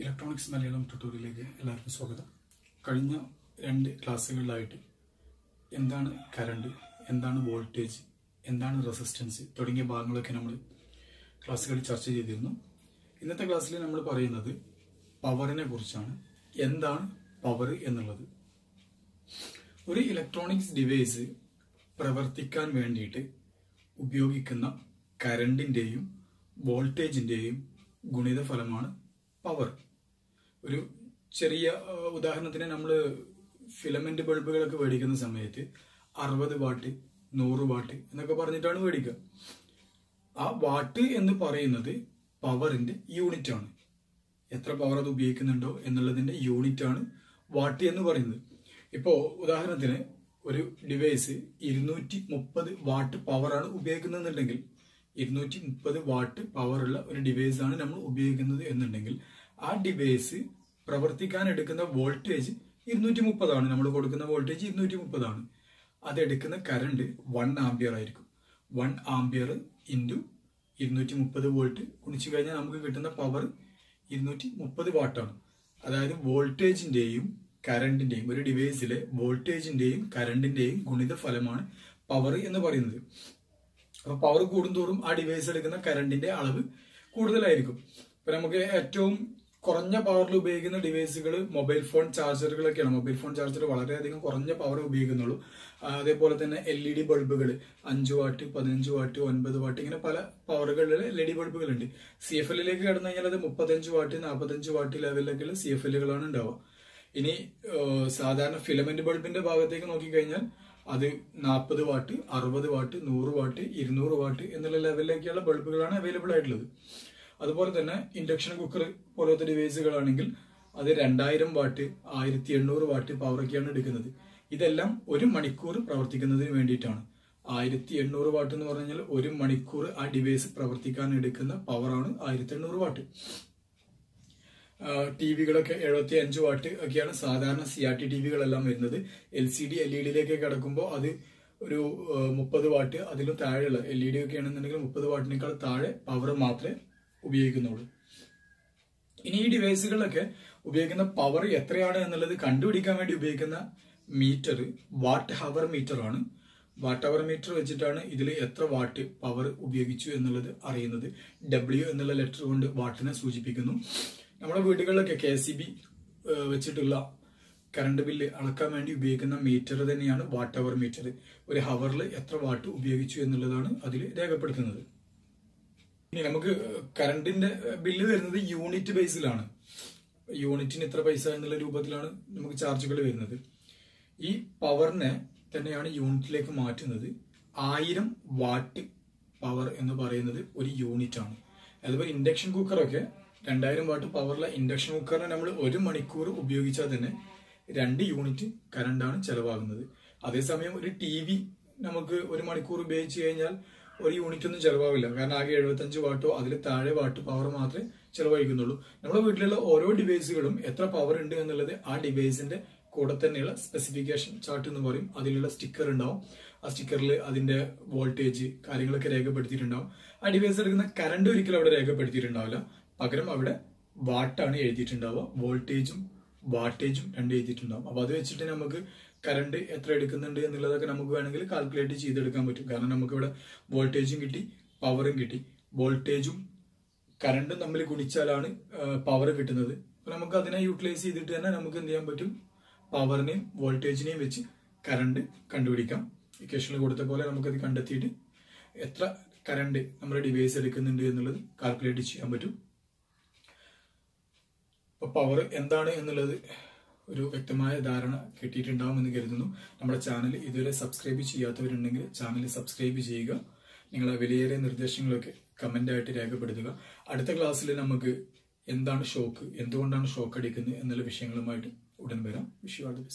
electronics Malayalam ട്യൂട്ടോറിയലിലേക്ക് എല്ലാവർക്കും സ്വാഗതം കഴിഞ്ഞ രണ്ട് ക്ലാസ്സുകളിലായിട്ട് എന്താണ് കറണ്ട് എന്താണ് വോൾട്ടേജ് എന്താണ് റെസിസ്റ്റൻസ് തുടങ്ങിയ ഭാഗങ്ങളൊക്കെ നമ്മൾ ക്ലാസ്സുകളിൽ ചർച്ച ചെയ്തിരുന്നു ഇന്നത്തെ ക്ലാസ്സിൽ നമ്മൾ പറയുന്നത് പവറിനെ കുറിച്ചാണ് എന്താണ് പവർ എന്നുള്ളത് ഒരു ഇലക്ട്രോണിക്സ് ഡിവൈസ് പ്രവർത്തിക്കാൻ വേണ്ടിയിട്ട് ഉപയോഗിക്കുന്ന കറണ്ടിൻ്റെയും വോൾട്ടേജിൻ്റെയും ഗുണിതഫലമാണ് പവർ ഒരു ചെറിയ ആ, ഉദാഹരണത്തിന് നമ്മൾ ഫിലമെന്റ് ബൾബുകളൊക്കെ മേടിക്കുന്ന സമയത്ത് അറുപത് വാട്ട് നൂറ് വാട്ട് എന്നൊക്കെ പറഞ്ഞിട്ടാണ് മേടിക്കുക ആ വാട്ട് എന്ന് പറയുന്നത് പവറിന്റെ യൂണിറ്റ് ആണ് എത്ര പവർ അത് ഉപയോഗിക്കുന്നുണ്ടോ എന്നുള്ളതിന്റെ യൂണിറ്റ് ആണ് വാട്ട് എന്ന് പറയുന്നത് ഇപ്പോ ഉദാഹരണത്തിന് ഒരു ഡിവൈസ് ഇരുന്നൂറ്റി മുപ്പത് വാട്ട് പവറാണ് ഉപയോഗിക്കുന്നുണ്ടെങ്കിൽ ഇരുന്നൂറ്റി മുപ്പത് വാട്ട് പവറുള്ള ഒരു ഡിവൈസ് ആണ് നമ്മൾ ഉപയോഗിക്കുന്നത് എന്നുണ്ടെങ്കിൽ ആ ഡിവൈസ് പ്രവർത്തിക്കാൻ എടുക്കുന്ന വോൾട്ടേജ് ഇരുന്നൂറ്റി മുപ്പതാണ് നമ്മൾ കൊടുക്കുന്ന വോൾട്ടേജ് ഇരുന്നൂറ്റി മുപ്പതാണ് അതെടുക്കുന്ന കറണ്ട് വൺ ആംബിയർ ആയിരിക്കും വൺ ആംബിയർ ഇൻറ്റു ഇരുന്നൂറ്റി മുപ്പത് വോൾട്ട് ഗുണിച്ചു കഴിഞ്ഞാൽ നമുക്ക് കിട്ടുന്ന പവർ ഇരുന്നൂറ്റി മുപ്പത് വാട്ടാണ് അതായത് വോൾട്ടേജിന്റെയും കറണ്ടിന്റെയും ഒരു ഡിവൈസിലെ വോൾട്ടേജിന്റെയും കറണ്ടിന്റെയും ഗുണിത ഫലമാണ് പവർ എന്ന് പറയുന്നത് അപ്പൊ പവർ കൂടുന്തോറും ആ ഡിവൈസ് എടുക്കുന്ന കറണ്ടിന്റെ അളവ് കൂടുതലായിരിക്കും ഇപ്പൊ നമുക്ക് ഏറ്റവും കുറഞ്ഞ പവറിൽ ഉപയോഗിക്കുന്ന ഡിവൈസുകൾ മൊബൈൽ ഫോൺ ചാർജറുകളൊക്കെയാണ് മൊബൈൽ ഫോൺ ചാർജർ വളരെയധികം കുറഞ്ഞ പവർ ഉപയോഗിക്കുന്നുള്ളൂ ആ, അതേപോലെ തന്നെ എൽ ഇ ഡി ബൾബുകൾ അഞ്ച് വാട്ട് പതിനഞ്ച് വാട്ട് ഒൻപത് വാട്ട് ഇങ്ങനെ പല പവറുകളിൽ എൽ ഇ ഡി ബൾബുകളുണ്ട് സി എഫ് എല്ലിലേക്ക് കടന്നു കഴിഞ്ഞാൽ അത് മുപ്പത്തഞ്ച് വാട്ട് നാൽപ്പത്തഞ്ച് വാട്ട് ലെവലിലേക്കുള്ള സി എഫ് എല്ലുകളാണ് ഉണ്ടാവുക ഇനി ഏഹ്, സാധാരണ ഫിലമെന്റ് ബൾബിന്റെ ഭാഗത്തേക്ക് നോക്കിക്കഴിഞ്ഞാൽ അത് നാൽപ്പത് വാട്ട് അറുപത് വാട്ട് നൂറ് വാട്ട് ഇരുന്നൂറ് വാട്ട് എന്നുള്ള ലെവലിലേക്കുള്ള ബൾബുകളാണ് അവൈലബിൾ ആയിട്ടുള്ളത് അതുപോലെ തന്നെ ഇൻഡക്ഷൻ കുക്കർ പോലത്തെ ഡിവൈസുകളാണെങ്കിൽ അത് രണ്ടായിരം വാട്ട് ആയിരത്തി എണ്ണൂറ് വാട്ട് പവറൊക്കെയാണ് എടുക്കുന്നത് ഇതെല്ലാം ഒരു മണിക്കൂർ പ്രവർത്തിക്കുന്നതിന് വേണ്ടിയിട്ടാണ് ആയിരത്തി എണ്ണൂറ് വാട്ട് എന്ന് പറഞ്ഞാൽ ഒരു മണിക്കൂർ ആ ഡിവൈസ് പ്രവർത്തിക്കാൻ എടുക്കുന്ന പവറാണ് ആയിരത്തി എണ്ണൂറ് വാട്ട് ടി വികളൊക്കെ എഴുപത്തി അഞ്ച് വാട്ട് ഒക്കെയാണ് സാധാരണ സി ആർ ടി ടി വികളെല്ലാം വരുന്നത് L C D L E ഡിയിലേക്ക് കടക്കുമ്പോൾ അത് ഒരു മുപ്പത് വാട്ട് അതിലും താഴെയുള്ള എൽ ഇ ഡി ഒക്കെ ആണെന്നുണ്ടെങ്കിൽ മുപ്പത് വാട്ടിനേക്കാൾ താഴെ പവർ മാത്രമേ ഉപയോഗിക്കുന്നുള്ളൂ ഇനി ഈ ഡിവൈസുകളിലൊക്കെ ഉപയോഗിക്കുന്ന പവർ എത്രയാണ് എന്നുള്ളത് കണ്ടുപിടിക്കാൻ വേണ്ടി ഉപയോഗിക്കുന്ന മീറ്റർ വാട്ട് ഹവർ മീറ്റർ ആണ് വാട്ട് ഹവർ മീറ്റർ വെച്ചിട്ടാണ് ഇതിൽ എത്ര വാട്ട് പവർ ഉപയോഗിച്ചു എന്നുള്ളത് അറിയുന്നത് ഡബ്ല്യു എന്നുള്ള ലെറ്റർ കൊണ്ട് വാട്ടിനെ സൂചിപ്പിക്കുന്നു നമ്മുടെ വീടുകളിലൊക്കെ കെ സി ബി വെച്ചിട്ടുള്ള കറണ്ട് ബില്ല് അളക്കാൻ വേണ്ടി ഉപയോഗിക്കുന്ന മീറ്റർ തന്നെയാണ് വാട്ട് ഹവർ മീറ്റർ ഒരു ഹവറിൽ എത്ര വാട്ട് ഉപയോഗിച്ചു എന്നുള്ളതാണ് അതിൽ രേഖപ്പെടുത്തുന്നത് ഇനി നമുക്ക് കറണ്ടിന്റെ ബില്ല് വരുന്നത് യൂണിറ്റ് ബേസിലാണ് യൂണിറ്റിന് ഇത്ര പൈസ എന്നുള്ള രൂപത്തിലാണ് നമുക്ക് ചാർജുകൾ വരുന്നത് ഈ പവറിനെ തന്നെയാണ് യൂണിറ്റിലേക്ക് മാറ്റുന്നത് ആയിരം വാട്ട് പവർ എന്ന് പറയുന്നത് ഒരു യൂണിറ്റ് ആണ് അതുപോലെ ഇൻഡക്ഷൻ കുക്കറൊക്കെ രണ്ടായിരം വാട്ട് പവറുള്ള ഇൻഡക്ഷൻ കുക്കറിനെ നമ്മൾ ഒരു മണിക്കൂർ ഉപയോഗിച്ചാൽ തന്നെ രണ്ട് യൂണിറ്റ് കറണ്ടാണ് ചെലവാകുന്നത് അതേസമയം ഒരു ടി വി നമുക്ക് ഒരു മണിക്കൂർ ഉപയോഗിച്ച് കഴിഞ്ഞാൽ ഒരു യൂണിറ്റ് ഒന്നും ചെലവാവില്ല കാരണം ആകെ എഴുപത്തഞ്ച് വാട്ടോ അതിൽ താഴെ വാട്ട് പവർ മാത്രമേ ചെലവഴിക്കുന്നുള്ളൂ നമ്മുടെ വീട്ടിലുള്ള ഓരോ ഡിവൈസുകളും എത്ര പവർ ഉണ്ട് എന്നുള്ളത് ആ ഡിവൈസിന്റെ കൂടെ തന്നെയുള്ള സ്പെസിഫിക്കേഷൻ ചാർട്ട് എന്ന് പറയും അതിലുള്ള സ്റ്റിക്കർ ഉണ്ടാവും ആ സ്റ്റിക്കറിൽ അതിന്റെ വോൾട്ടേജ് കാര്യങ്ങളൊക്കെ രേഖപ്പെടുത്തിയിട്ടുണ്ടാവും ആ ഡിവൈസ് എടുക്കുന്ന കറണ്ട് ഒരിക്കലും അവിടെ രേഖപ്പെടുത്തിയിട്ടുണ്ടാവില്ല പകരം അവിടെ വാട്ടാണ് എഴുതിയിട്ടുണ്ടാവുക വോൾട്ടേജും വാട്ടേജും രണ്ട് എഴുതിയിട്ടുണ്ടാവും അപ്പൊ അത് വെച്ചിട്ട് നമുക്ക് കറണ്ട് എത്ര എടുക്കുന്നുണ്ട് എന്നുള്ളതൊക്കെ നമുക്ക് വേണമെങ്കിൽ കാൽക്കുലേറ്റ് ചെയ്തെടുക്കാൻ പറ്റും കാരണം നമുക്ക് ഇവിടെ വോൾട്ടേജും കിട്ടി പവറും കിട്ടി വോൾട്ടേജും കറണ്ടും തമ്മിൽ ഗുണിച്ചാലാണ് പവർ കിട്ടുന്നത് അപ്പൊ നമുക്ക് അതിനെ യൂട്ടിലൈസ് ചെയ്തിട്ട് തന്നെ നമുക്ക് എന്ത് ചെയ്യാൻ പറ്റും പവറിനെയും വോൾട്ടേജിനെയും വെച്ച് കറണ്ട് കണ്ടുപിടിക്കാം ഇക്വേഷനിൽ കൊടുത്ത പോലെ നമുക്കത് കണ്ടെത്തിയിട്ട് എത്ര കറണ്ട് നമ്മുടെ ഡിവൈസ് എടുക്കുന്നുണ്ട് എന്നുള്ളത് കാൽക്കുലേറ്റ് ചെയ്യാൻ പറ്റും അപ്പൊ പവർ എന്താണ് എന്നുള്ളത് ഒരു വ്യക്തമായ ധാരണ കിട്ടിയിട്ടുണ്ടാവുമെന്ന് കരുതുന്നു നമ്മുടെ ചാനൽ ഇതുവരെ സബ്സ്ക്രൈബ് ചെയ്യാത്തവരുണ്ടെങ്കിൽ ചാനൽ സബ്സ്ക്രൈബ് ചെയ്യുക നിങ്ങളെ വിലയേറിയ നിർദ്ദേശങ്ങളൊക്കെ കമന്റ് ആയിട്ട് രേഖപ്പെടുത്തുക അടുത്ത ക്ലാസ്സിൽ നമുക്ക് എന്താണ് ഷോക്ക് എന്തുകൊണ്ടാണ് ഷോക്ക് അടിക്കുന്നത് എന്നുള്ള വിഷയങ്ങളുമായിട്ട് ഉടൻ വരാം വിഷു ആൾ ദി ബെസ്റ്റ്